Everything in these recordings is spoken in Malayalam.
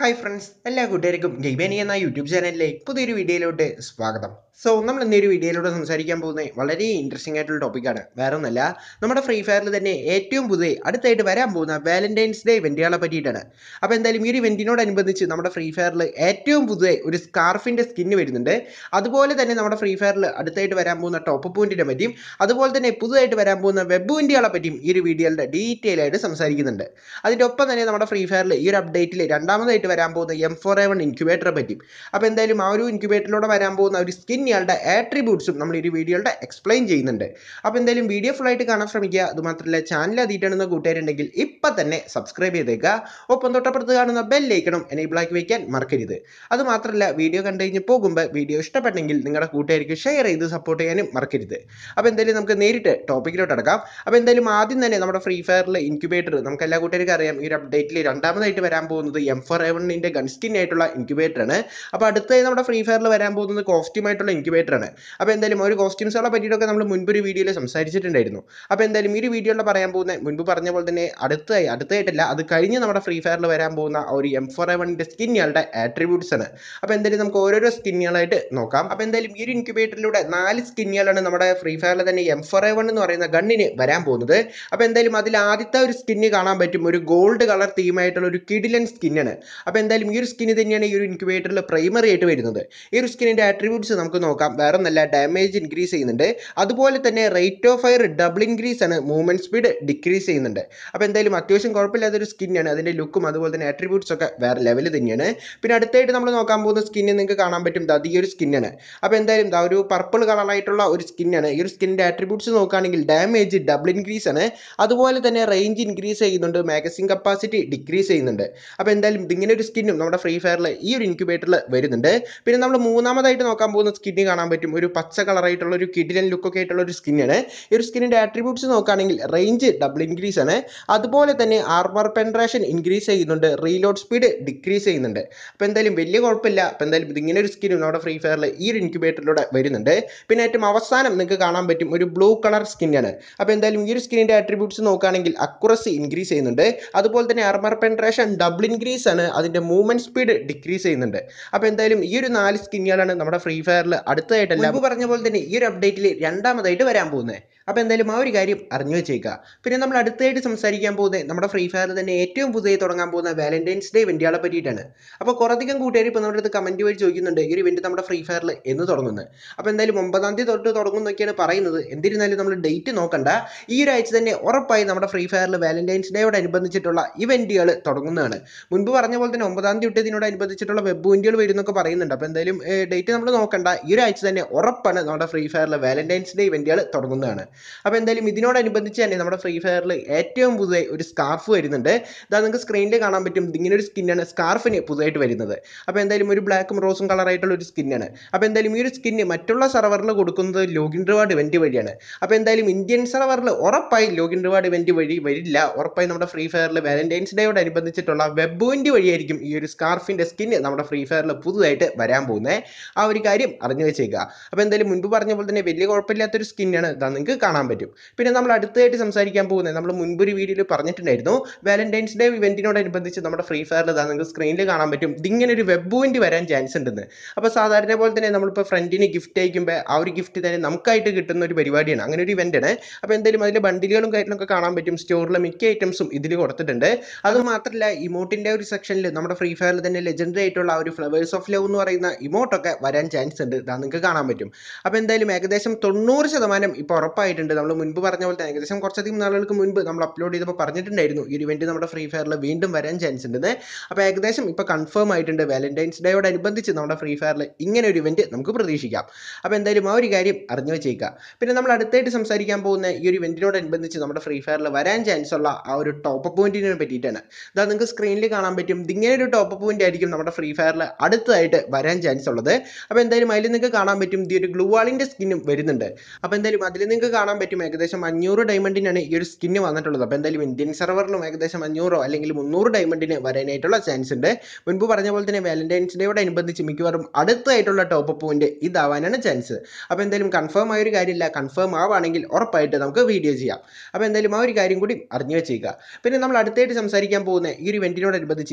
ഹായ് ഫ്രണ്ട്സ് എല്ലാ കൂട്ടുകാർക്കും ഗെയ്ബേനി എന്ന യൂട്യൂബ് ചാനലിലെ പുതിയൊരു വീഡിയോയിലോട്ട് സ്വാഗതം സോ നമ്മൾ ഇന്നൊരു വീഡിയോയിലൂടെ സംസാരിക്കാൻ പോകുന്നത് വളരെ ഇൻട്രസ്റ്റിംഗ് ആയിട്ടുള്ള ടോപ്പിക്കാണ് വേറെ ഒന്നല്ല നമ്മുടെ ഫ്രീ ഫയറിൽ തന്നെ ഏറ്റവും പുതിയ അടുത്തായിട്ട് വരാൻ പോകുന്ന വാലന്റൈൻസ് ഡേ ഇവൻറ്റുകളെ പറ്റിയിട്ടാണ് അപ്പോൾ എന്തായാലും ഈ ഒരു ഇവൻറ്റിനോടനുബന്ധിച്ച് നമ്മുടെ ഫ്രീ ഫയറിൽ ഏറ്റവും പുതിയ ഒരു സ്കാർഫിൻ്റെ സ്കിന്ന് വരുന്നുണ്ട് അതുപോലെ തന്നെ നമ്മുടെ ഫ്രീ ഫയറിൽ അടുത്തായിട്ട് വരാൻ പോകുന്ന ടോപ്പ് പോയിന്റിനെ പറ്റിയും അതുപോലെ തന്നെ പുതുതായിട്ട് വരാൻ പോകുന്ന വെബ് ഇൻഡിയകളെ പറ്റിയും ഈ ഒരു വീഡിയോയുടെ ഡീറ്റെയിൽ ആയിട്ട് സംസാരിക്കുന്നുണ്ട് അതിൻ്റെ ഒപ്പം തന്നെ നമ്മുടെ ഫ്രീ ഫയറിൽ ഈ ഒരു അപ്ഡേറ്റിൽ രണ്ടാമതായിട്ട് വരാൻ പോകുന്ന എം ഫോർ എ വൺ ഇൻക്യുബേറ്ററെ പറ്റിയും അപ്പോൾ എന്തായാലും ആ ഒരു ഇൻക്യുബേറ്ററിലൂടെ വരാൻ പോകുന്ന ഒരു സ്കിൻ ഇയാളുടെ ആട്രിബ്യൂട്ട്സും നമ്മൾ ഈ ഒരു വീഡിയോയുടെ എക്സ്പ്ലെയിൻ ചെയ്യുന്നുണ്ട് അപ്പോൾ എന്തായാലും വീഡിയോ ഫുൾ ആയിട്ട് കാണാൻ ശ്രമിക്കുക അതുമാത്രമല്ല ചാനൽ ആദ്യമായിട്ടാണെന്ന കൂട്ടുകാരുണ്ടെങ്കിൽ ഇപ്പം തന്നെ സബ്സ്ക്രൈബ് ചെയ്തേക്കുക ഒപ്പം തൊട്ടപ്പുറത്ത് കാണുന്ന ബെല്ലൈക്കണം എനേബിൾ ആക്കി വയ്ക്കാൻ മറക്കരുത് അത് മാത്രമല്ല വീഡിയോ കണ്ടു കഴിഞ്ഞ് പോകുമ്പോൾ വീഡിയോ ഇഷ്ടപ്പെട്ടെങ്കിൽ നിങ്ങളുടെ കൂട്ടുകാർക്ക് ഷെയർ ചെയ്ത് സപ്പോർട്ട് ചെയ്യാനും മറക്കരുത് അപ്പോൾ എന്തായാലും നമുക്ക് നേരിട്ട് ടോപ്പിക്കിലോട്ട് അടക്കാം അപ്പോൾ എന്തായാലും ആദ്യം തന്നെ നമ്മുടെ ഫ്രീ ഫയറിലെ ഇൻക്യുബേറ്റർ നമുക്ക് എല്ലാ കൂട്ടുകാർക്കും അറിയാം ഈ ഒരു അപ്ഡേറ്റിൽ രണ്ടാമതായിട്ട് വരാൻ പോകുന്നത് എം ഫോർ എ വണ്ണിൻ്റെ ഗൺ സ്കിൻ ആയിട്ടുള്ള ഇൻക്യുബേറ്റർ ആണ് അപ്പോൾ അടുത്തായി നമ്മുടെ ഫ്രീ ഫയറിൽ വരാൻ പോകുന്നത് കോസ്റ്റ്യൂം ആയിട്ടുള്ള ഇൻക്യുബേറ്റർ ആണ് അപ്പോൾ എന്തായാലും ഒരു കോസ്റ്റ്യൂംസുകളെ പറ്റിയിട്ടൊക്കെ നമ്മൾ മുൻപ് ഒരു വീഡിയോയിൽ സംസാരിച്ചിട്ടുണ്ടായിരുന്നു അപ്പോൾ എന്തായാലും ഈ ഒരു വീഡിയോയിൽ പറയാൻ പോകുന്ന മുൻപ് പറഞ്ഞ പോലെ തന്നെ അടുത്തായി അടുത്തായിട്ടല്ല അത് കഴിഞ്ഞ് നമ്മുടെ ഫ്രീ ഫയറിൽ വരാൻ പോകുന്ന ആ ഒരു എം ഫോർ എ വണ്ണിൻ്റെ സ്കിന്നുകളുടെ ആട്രിബ്യൂട്ട്സ് ആണ് അപ്പോൾ എന്തായാലും നമുക്ക് ഓരോരോ സ്കിന്നുകളായിട്ട് നോക്കാം അപ്പോൾ എന്തായാലും ഈ ഒരു ഇൻക്യുബേറ്ററിലൂടെ നാല് സ്കിന്നുകളാണ് നമ്മുടെ ഫ്രീ ഫയറിൽ തന്നെ എം ഫോർ എ വൺ എന്ന് പറയുന്ന ഗണ്ണിന് വരാൻ പോകുന്നത് അപ്പോൾ എന്തായാലും അതിൽ ആദ്യത്തെ ഒരു സ്കിന്ന് കാണാൻ പറ്റും ഒരു ഗോൾഡ് കളർ തീമായിട്ടുള്ള ഒരു കിഡിലൻ സ്കിന്നാണ് അപ്പോൾ എന്തായാലും ഈ ഒരു സ്കിന്ന് തന്നെയാണ് ഈ ഒരു ഇൻക്യുബേറ്ററിൽ പ്രൈമറി ആയിട്ട് വരുന്നത് ഈ ഒരു സ്കിന്നിൻ്റെ ആട്രിബ്യൂട്ട്സ് നമുക്ക് നോക്കാം വേറെ നല്ല ഡാമേജ് ഇൻക്രീസ് ചെയ്യുന്നുണ്ട് അതുപോലെ തന്നെ rate of fire double increase ആണ് മൂവ്മെൻറ്റ് സ്പീഡ് ഡിക്രീസ് ചെയ്യുന്നുണ്ട് അപ്പോൾ എന്തായാലും അത്യാവശ്യം കുഴപ്പമില്ലാത്തൊരു സ്കിന്നാണ് അതിൻ്റെ ലുക്കും അതുപോലെ തന്നെ ആട്രിബ്യൂട്ട്സ് ഒക്കെ വേറെ ലെവൽ തന്നെയാണ് പിന്നെ അടുത്തായിട്ട് നമ്മൾ നോക്കാൻ പോകുന്ന സ്കിന്ന് നിങ്ങൾക്ക് കാണാൻ പറ്റും ദാ ഈ ഒരു സ്കിന്നാണ് അപ്പോൾ എന്തായാലും ദാ ഒരു പർപ്പിൾ കളറായിട്ടുള്ള ഒരു സ്കിന്നാണ് ഈ ഒരു സ്കിന്നിൻ്റെ ആട്രിബ്യൂട്ട്സ് നോക്കുകയാണെങ്കിൽ ഡാമേജ് ഡബിൾ ഇൻക്രീസ് ആണ് അതുപോലെ തന്നെ റേഞ്ച് ഇൻക്രീസ് ചെയ്യുന്നുണ്ട് മാഗസിൻ കപ്പാസിറ്റി ഡിക്രീസ് ചെയ്യുന്നുണ്ട് അപ്പോൾ എന്തായാലും ഇതിങ്ങനെ ഒരു സ്കിന്നും നമ്മുടെ ഫ്രീ ഫയറിൽ ഈ ഒരു ഇൻക്യുബേറ്ററിൽ വരുന്നുണ്ട് പിന്നെ നമ്മൾ മൂന്നാമതായിട്ട് നോക്കാൻ പോകുന്ന സ്കിന്ന് കാണാൻ പറ്റും ഒരു പച്ച കളറായിട്ടുള്ള ഒരു കിഡിലൻ ലുക്കൊക്കെ ആയിട്ടുള്ള ഒരു സ്കിന്നാണ് ഈ ഒരു സ്കിന്നിൻ്റെ ആട്രിബ്യൂട്ട്സ് നോക്കുകയാണെങ്കിൽ റേഞ്ച് ഡബിൾ ഇൻക്രീസ് ആണ് അതുപോലെ തന്നെ ആർമർ പെൻട്രേഷൻ ഇൻക്രീസ് ചെയ്യുന്നുണ്ട് റീലോഡ് സ്പീഡ് ഡിക്രീസ് ചെയ്യുന്നുണ്ട് അപ്പോൾ എന്തായാലും വലിയ കുഴപ്പമില്ല അപ്പോൾ എന്തായാലും ഇതിങ്ങനെ ഒരു സ്കിന്നും നമ്മുടെ ഫ്രീ ഫയറിൽ ഈ ഒരു ഇൻക്യുബേറ്ററിലൂടെ വരുന്നുണ്ട് പിന്നെ ഏറ്റവും അവസാനം നിങ്ങൾക്ക് കാണാൻ പറ്റും ഒരു ബ്ലൂ കളർ സ്കിന്നാണ് അപ്പോൾ എന്തായാലും ഈ ഒരു സ്കിന്നിൻ്റെ ആട്രിബ്യൂട്ട്സ് നോക്കുകയാണെങ്കിൽ അക്യുറസി ഇൻക്രീസ് ചെയ്യുന്നുണ്ട് അതുപോലെ തന്നെ ആർമർ പെൻട്രേഷൻ ഡബിൾ ഇൻക്രീസ് ആണ് അതിൻ്റെ മൂവ്മെൻറ്റ് സ്പീഡ് ഡിക്രീസ് ചെയ്യുന്നുണ്ട് അപ്പോൾ എന്തായാലും ഈ ഒരു നാല് സ്കിന്നുകളാണ് നമ്മുടെ ഫ്രീ ഫയറിൽ അടുത്തതായിട്ടല്ല മുമ്പ് പറഞ്ഞ പോലെ തന്നെ ഈ ഒരു അപ്ഡേറ്റിൽ രണ്ടാമതായിട്ട് വരാൻ പോകുന്നത് അപ്പോൾ എന്തായാലും ആ ഒരു കാര്യം അറിഞ്ഞു വെച്ചേക്കുക പിന്നെ നമ്മൾ അടുത്തായിട്ട് സംസാരിക്കാൻ പോകുന്നത് നമ്മുടെ ഫ്രീ ഫയറിൽ തന്നെ ഏറ്റവും പുതിയ തുടങ്ങാൻ പോകുന്ന വാലന്റൈൻസ് ഡേ ഇവൻറ്റുകളെ പറ്റിയിട്ടാണ് അപ്പോൾ കുറേയധികം കൂട്ടുകാർ ഇപ്പോൾ നമ്മുടെ അടുത്ത് കമൻറ്റ് വഴി ചോദിക്കുന്നുണ്ട് ഈ ഒരു ഇവൻറ്റ് നമ്മുടെ ഫ്രീ ഫയറിൽ എന്ന് തുടങ്ങുന്നത് അപ്പോൾ എന്തായാലും ഒമ്പതാം തീയതി തൊട്ട് തുടങ്ങും എന്നൊക്കെയാണ് പറയുന്നത് എന്നിരുന്നാലും നമ്മൾ ഡേറ്റ് നോക്കണ്ട ഈ ഒരു ആഴ്ച തന്നെ ഉറപ്പായി നമ്മുടെ ഫ്രീ ഫയറിൽ വാലന്റൈൻസ് ഡേയോടനുബന്ധിച്ചിട്ടുള്ള ഇവൻറ്റുകൾ തുടങ്ങുന്നതാണ് മുൻപ് പറഞ്ഞ പോലെ തന്നെ ഒമ്പതാം തീയതി തൊട്ട് ഇതിനോടനുബന്ധിച്ചിട്ടുള്ള വെബ് ഇവൻറ്റുകൾ വരുന്നൊക്കെ പറയുന്നുണ്ട് അപ്പോൾ എന്തായാലും ഡേറ്റ് നമ്മൾ നോക്കണ്ട ഈ ഒരു ആഴ്ച തന്നെ ഉറപ്പാണ് നമ്മുടെ ഫ്രീ ഫയറിൽ വാലന്റൈൻസ് ഡേ ഇവൻറ്റുകൾ തുടങ്ങുന്നതാണ് അപ്പോൾ എന്തായാലും ഇതിനോടനുബന്ധിച്ച് തന്നെ നമ്മുടെ ഫ്രീ ഫയറിൽ ഏറ്റവും പുതിയ ഒരു സ്കാർഫ് വരുന്നുണ്ട് ഇതാ നിങ്ങൾക്ക് സ്ക്രീനിൽ കാണാൻ പറ്റും ഇങ്ങനെ ഒരു സ്കിന്നാണ് സ്കാർഫിന് പുതുതായിട്ട് വരുന്നത് അപ്പോൾ എന്തായാലും ഒരു ബ്ലാക്കും റോസും കളറായിട്ടുള്ള ഒരു സ്കിന്നാണ് അപ്പോൾ എന്തായാലും ഈ ഒരു സ്കിന്ന് മറ്റുള്ള സെർവറിൽ കൊടുക്കുന്നത് ലോഗിൻ റിവാർഡ് ഇവൻറ്റ് വഴിയാണ് അപ്പോൾ എന്തായാലും ഇന്ത്യൻ സെർവറിൽ ഉറപ്പായി ലോഗിൻ റിവാർഡ് ഇവൻറ്റ് വഴി വരില്ല ഉറപ്പായി നമ്മുടെ ഫ്രീ ഫയറിൽ വാലന്റൈൻസ് ഡേയോടനുബന്ധിച്ചിട്ടുള്ള വെബ് ഇവൻറ്റ് വഴിയായിരിക്കും ഈ ഒരു സ്കാർഫിൻ്റെ സ്കിന്ന് നമ്മുടെ ഫ്രീ ഫയറിൽ പുതുതായിട്ട് വരാൻ പോകുന്നത് ആ ഒരു കാര്യം അറിഞ്ഞു വെച്ചേക്കുക അപ്പോൾ എന്തായാലും മുൻപ് പറഞ്ഞ പോലെ തന്നെ വലിയ കുഴപ്പമില്ലാത്തൊരു സ്കിന്നാണ് ഇതാ നിങ്ങൾക്ക് കാണാൻ പറ്റും പിന്നെ നമ്മൾ അടുത്തായിട്ട് സംസാരിക്കാൻ പോകുന്നത് നമ്മൾ മുൻപൊരു വീഡിയോയിൽ പറഞ്ഞിട്ടുണ്ടായിരുന്നു വാലന്റൈൻസ് ഡേ ഇവൻറ്റിനോടനുബന്ധിച്ച് നമ്മുടെ ഫ്രീ ഫയറിൽ ഇതാ നിങ്ങൾക്ക് സ്ക്രീനിൽ കാണാൻ പറ്റും ഇതിങ്ങനെ ഒരു വെബ് ഇവൻറ്റ് വരാൻ ചാൻസ് ഉണ്ടെന്ന് അപ്പോൾ സാധാരണ പോലെ തന്നെ നമ്മളിപ്പോൾ ഫ്രണ്ടിന് ഗിഫ്റ്റ് അയക്കുമ്പോൾ ആ ഒരു ഗിഫ്റ്റ് തന്നെ നമുക്കായിട്ട് കിട്ടുന്ന ഒരു പരിപാടിയാണ് അങ്ങനെ ഒരു ഇവൻ്റ് ആണ് അപ്പോൾ എന്തായാലും അതിൽ ബണ്ടിലുകളും കാര്യങ്ങളൊക്കെ കാണാൻ പറ്റും സ്റ്റോറിലെ മിക്ക ഐറ്റംസും ഇതിൽ കൊടുത്തിട്ടുണ്ട് അത് മാത്രമല്ല ഇമോട്ടിൻ്റെ ഒരു സെക്ഷനിൽ നമ്മുടെ ഫ്രീ ഫയറിൽ തന്നെ ലെജൻഡറി ആയിട്ടുള്ള ആ ഒരു ഫ്ലവേഴ്സ് ഓഫ് ലവ് എന്ന് പറയുന്ന ഇമോട്ടൊക്കെ വരാൻ ചാൻസ് ഉണ്ട് ഇതാ നിങ്ങൾക്ക് കാണാൻ പറ്റും അപ്പോൾ എന്തായാലും ഏകദേശം തൊണ്ണൂറ് ശതമാനം ഇപ്പോൾ ഉറപ്പായിട്ടുണ്ട് നമ്മൾ മുൻപ് പറഞ്ഞ പോലെ തന്നെ ഏകദേശം കുറച്ചധികം നാളുകൾക്ക് മുൻപ് നമ്മൾ അപ്ലോഡ് ചെയ്തപ്പോൾ പറഞ്ഞിട്ടുണ്ടായിരുന്നു ഈ ഒരു ഇവൻറ്റ് നമ്മുടെ ഫ്രീ ഫയറിൽ വീണ്ടും വരാൻ ചാൻസ് ഉണ്ടെന്ന് അപ്പോൾ ഏകദേശം ഇപ്പോൾ കൺഫേം ആയിട്ടുണ്ട് വാലന്റൈൻസ് ഡേയോടനുബന്ധിച്ച് നമ്മുടെ ഫ്രീ ഫയറിൽ ഇങ്ങനെ ഒരു ഇവൻറ്റ് നമുക്ക് പ്രതീക്ഷിക്കാം അപ്പോൾ എന്തായാലും ആ ഒരു കാര്യം അറിഞ്ഞു വെച്ചേക്കുക പിന്നെ നമ്മൾ അടുത്തായിട്ട് സംസാരിക്കാൻ പോകുന്ന ഈ ഒരു ഇവൻറ്റിനോടനുബന്ധിച്ച് നമ്മുടെ ഫ്രീ ഫയറിൽ വരാൻ ചാൻസ് ഉള്ള ആ ഒരു ടോപ്പ് പോയിന്റിനെ പറ്റിയിട്ടാണ് ഇതാ നിങ്ങൾക്ക് സ്ക്രീനിൽ കാണാൻ പറ്റും ഇങ്ങനെ ഒരു ടോപ്പ് പോയിന്റ് ആയിരിക്കും നമ്മുടെ ഫ്രീ ഫയറിൽ അടുത്തായിട്ട് വരാൻ ചാൻസ് ഉള്ളത് അപ്പോൾ എന്തായാലും അതിൽ നിങ്ങൾക്ക് കാണാൻ പറ്റും ഈ ഒരു ഗ്ലൂവാളിൻ്റെ സ്കിന്നും വരുന്നുണ്ട് അപ്പോൾ എന്തായാലും അതിൽ നിങ്ങൾക്ക് കാണാൻ പറ്റും ഏകദേശം അഞ്ഞൂറ് ഡയമണ്ടിനാണ് ഈ ഒരു സ്കിന്ന് വന്നിട്ടുള്ളത് അപ്പോൾ എന്തായാലും ഇന്ത്യൻ സെർവറിലും ഏകദേശം അഞ്ഞൂറോ അല്ലെങ്കിൽ മുന്നൂറ് ഡയമണ്ടിന് വരാനായിട്ടുള്ള ചാൻസ് ഉണ്ട് മുൻപ് പറഞ്ഞ പോലെ തന്നെ വാലന്റൈൻസ് ഡേയോടനുബന്ധിച്ച് മിക്കവാറും അടുത്തായിട്ടുള്ള ടോപ്പ് പോയിന്റ് ഇതാവാനാണ് ചാൻസ് അപ്പോൾ എന്തായാലും കൺഫേം ആയ ഒരു കാര്യമില്ല കൺഫേം ആവുകയാണെങ്കിൽ ഉറപ്പായിട്ട് നമുക്ക് വീഡിയോ ചെയ്യാം അപ്പോൾ എന്തായാലും ആ ഒരു കാര്യം കൂടി അറിഞ്ഞു വെച്ചേക്കുക പിന്നെ നമ്മൾ അടുത്തായിട്ട് സംസാരിക്കാൻ പോകുന്ന ഈ ഒരു ഇവൻറ്റിനോടനുബന്ധിച്ച് ഈ ഒരു വാലന്റൈൻ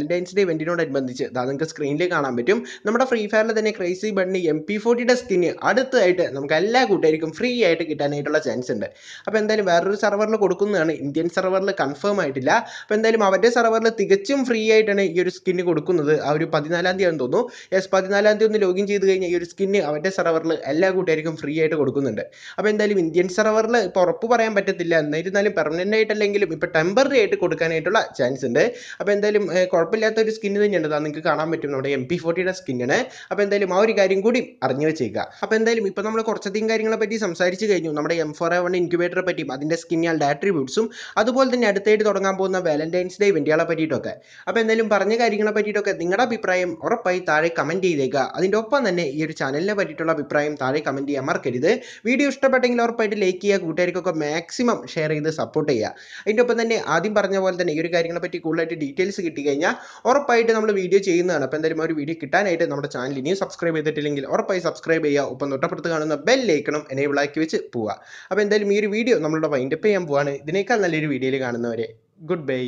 വാലന്റൈൻസ് ഡേ ഇവന്റിനോടനുബന്ധിച്ച് അതാ നിങ്ങൾക്ക് സ്ക്രീനിൽ കാണാൻ പറ്റും നമ്മുടെ ഫ്രീ ഫയറിൽ തന്നെ ക്രൈസി ബണ്ണി എം പി ഫോർട്ടിയുടെ സ്കിന്ന് അടുത്തായിട്ട് നമുക്ക് എല്ലാ കൂട്ടുകാർക്കും ഫ്രീ ആയിട്ട് കിട്ടാനായിട്ടുള്ള ചാൻസ് ഉണ്ട് അപ്പോൾ എന്തായാലും വേറൊരു സെർവറിൽ കൊടുക്കുന്നതാണ് ഇന്ത്യൻ സെർവറിൽ കൺഫേം ആയിട്ടില്ല അപ്പോൾ എന്തായാലും അവരുടെ സെർവറിൽ തികച്ചും ഫ്രീ ആയിട്ടാണ് ഈ ഒരു സ്കിന്ന് കൊടുക്കുന്നത് ആ ഒരു പതിനാലാം തീയതി ആണെന്ന് തോന്നുന്നു യെസ് പതിനാലാം തീയതി ഒന്ന് ലോഗിൻ ചെയ്ത് കഴിഞ്ഞാൽ ഈ ഒരു സ്കിന്ന് അവരുടെ സെർവറിൽ എല്ലാ കൂട്ടുകാർക്കും ഫ്രീ ആയിട്ട് കൊടുക്കുന്നുണ്ട് അപ്പോൾ എന്തായാലും ഇന്ത്യൻ സെർവറിൽ ഇപ്പോൾ ഉറപ്പ് പറയാൻ പറ്റത്തില്ല എന്നിരുന്നാലും പെർമനൻ്റ് ആയിട്ടല്ലെങ്കിലും ഇപ്പോൾ ടെമ്പററി ആയിട്ട് കൊടുക്കാനായിട്ടുള്ള ചാൻസ് ഉണ്ട് അപ്പോൾ എന്തായാലും ഏർ, കുഴപ്പമില്ലാത്ത ഒരു സ്കിന്ന് തന്നെയാണ് അതാ നിങ്ങൾക്ക് കാണാൻ പറ്റും നമ്മുടെ എം പി ഫോർട്ടിയുടെ സ്കിന്നാണ് അപ്പോൾ എന്തായാലും ആ ഒരു കാര്യം കൂടി അറിഞ്ഞു വെച്ചേക്കുക അപ്പോൾ എന്തായാലും ഇപ്പോൾ നമ്മൾ കുറച്ചധികം കാര്യങ്ങളെ പറ്റി സംസാരിച്ച് കഴിഞ്ഞു നമ്മുടെ എം ഫോർ എ വൺ ഇൻക്യുബേറ്ററെ പറ്റിയും അതിൻ്റെ സ്കിന്നുകളുടെ ആട്രിബ്യൂട്ട്സും അതുപോലെ തന്നെ അടുത്തായിട്ട് തുടങ്ങാൻ പോകുന്ന വാലന്റൈൻസ് ഡേ ഇവൻറ്റുകളെ പറ്റിയിട്ടൊക്കെ അപ്പോൾ എന്തായാലും പറഞ്ഞ കാര്യങ്ങളെ പറ്റിയിട്ടൊക്കെ നിങ്ങളുടെ അഭിപ്രായം ഉറപ്പായി താഴെ കമൻറ്റ് ചെയ്തേക്കുക അതിൻ്റെ ഒപ്പം തന്നെ ഈ ഒരു ചാനലിനെ പറ്റിയിട്ടുള്ള അഭിപ്രായം താഴെ കമൻറ്റ് ചെയ്യാൻ മറക്കരുത് വീഡിയോ ഇഷ്ടപ്പെട്ടെങ്കിൽ ഉറപ്പായിട്ട് ലൈക്ക് ചെയ്യുക കൂട്ടുകാർക്കൊക്കെ മാക്സിമം ഷെയർ ചെയ്ത് സപ്പോർട്ട് ചെയ്യുക അതിൻ്റെ ഒപ്പം തന്നെ ആദ്യം പറഞ്ഞ പോലെ തന്നെ ഈ ഒരു കാര്യങ്ങളെ പറ്റി കൂടുതലായിട്ട് ഡീറ്റെയിൽസ് കിട്ടിക്കഴിഞ്ഞാൽ ഉറപ്പായിട്ട് നമ്മൾ വീഡിയോ ചെയ്യുന്നതാണ് അപ്പോൾ എന്തായാലും ആ ഒരു വീഡിയോ കിട്ടാനായിട്ട് നമ്മുടെ ചാനൽ ഇനിയും സബ്സ്ക്രൈബ് ചെയ്തിട്ടില്ലെങ്കിൽ ഉറപ്പായി സബ്സ്ക്രൈബ് ചെയ്യുക ഒപ്പം തൊട്ടപ്പുറത്ത് കാണുന്ന ബെൽ ലൈക്കണം എനേബിൾ ആക്കി വെച്ച് പോവുക അപ്പോൾ എന്തായാലും ഈ ഒരു വീഡിയോ നമ്മളുടെ വൈൻഡപ്പ് ചെയ്യാൻ പോവാണ് ഇതിനേക്കാൾ നല്ലൊരു വീഡിയോയിൽ കാണുന്നവരെ good bye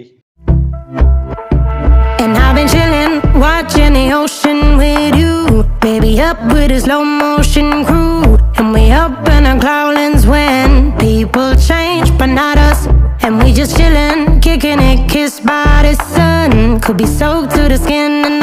And I've been chillin', watching the ocean with you. Baby, up with a slow motion crew. And we up in our cloudlands when people change, but not us. And we just chillin', kicking it, kissed by the sun. Could be soaked to the skin and